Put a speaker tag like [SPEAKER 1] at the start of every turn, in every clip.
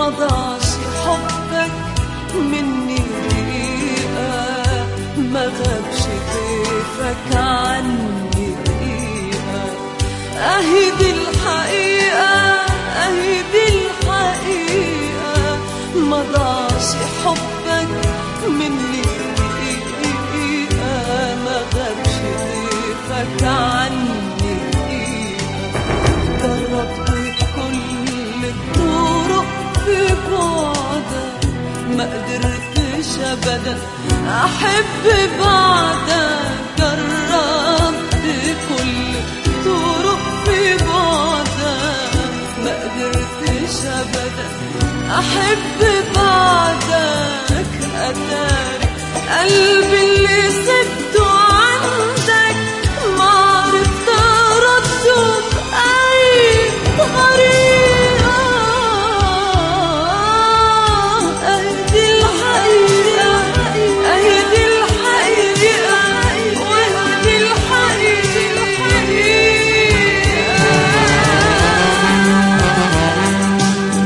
[SPEAKER 1] ما ضاعش حبك مني دقيقة ما غابش كيفك عني دقيقة أهي دي الحقيقة أهي دي الحقيقة ما ضاعش حبك مني دقيقة ما غابش كيفك عني دقيقة جربت كل الطرق في بعدك ما قدرتش ابدا احب بعدك جربت كل الطرق في بعدك ما قدرتش ابدا احب بعدك اتاري قلبي اللي سبته عندك ما عرفت ارده باي طريقه اهدي الحقيقه اهدي الحقيقه واهدي الحقيقه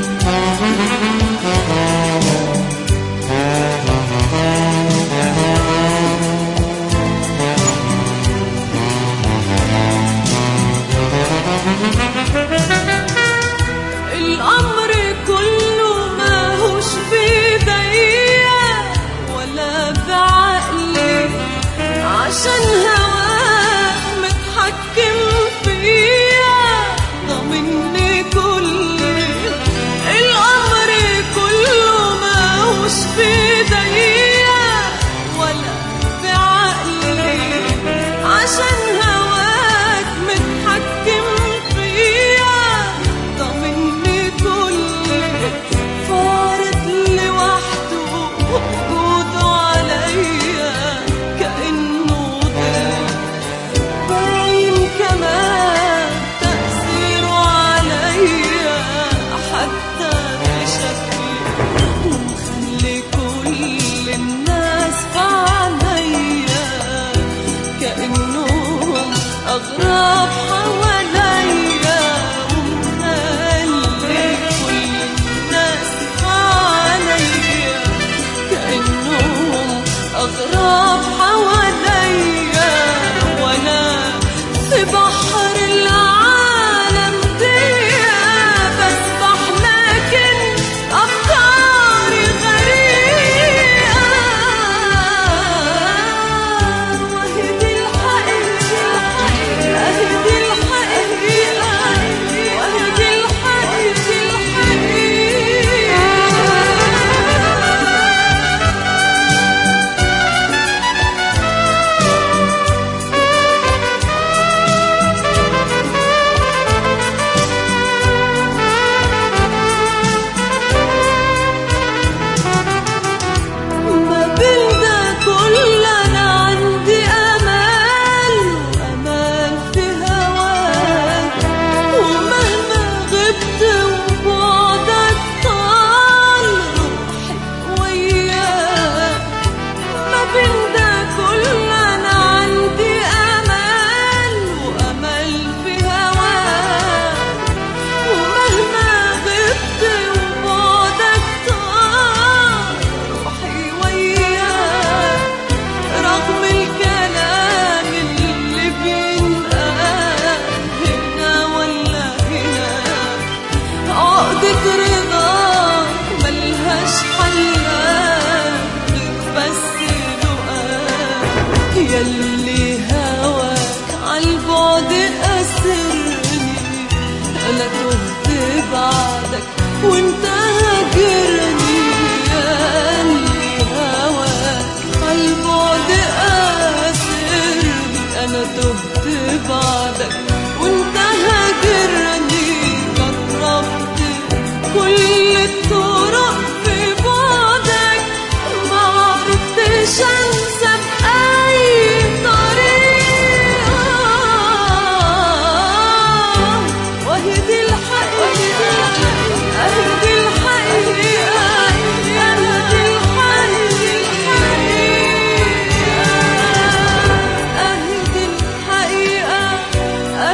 [SPEAKER 1] الأمر كله ماهوش بيديا ولا بعقلي عشان هواك متحكم فيا ضمني كلي الأمر كله ماهوش بيديا ولا بعقلي عشان هواك متحكم فيا ضمني كلي فارض لوحده وجوده عليا كأنه ضيف باين كمان تأثيره عليا حتى في شكلي ومخلي كل الناس في عينيا كأنهم أغراب حواليا ومخلي كل الناس في عينيا كأنهم أغراب حواليا وأنا في بحر العالم دي بسبح لكن أفكاري غريقة وهدي الحقيقة أهدي الحقيقة وهدي الحقيقة ما بين ده كل انا عندي امال وامال في هواك ومهما غبت وبعدك طال روحي وياك ما بين ده كل انا عندي امال وامل في هواك ومهما غبت وبعدك طال روحي وياك رغم الكلام اللي بينقال هنا ولا هناك عقدة رضاك ملهاش حلاك غير بس لقاك ياللي هواك عالبعد أسرني أنا تهت بعدك وانت هاجرني ياللي هواك عالبعد أسرني أنا تهت بعدك وانت هاجرني جربت كل الطرق في بعدك ما عرفتش انسى بأي طريقة وهدي الحقيقة أهدي الحقيقة أهدي الحقيقة أهدي الحقيقة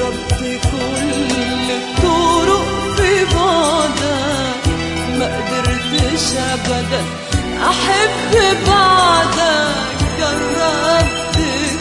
[SPEAKER 1] جربت كل الطرق في بعدك ما قدرتش ابدا احب بعدك جربت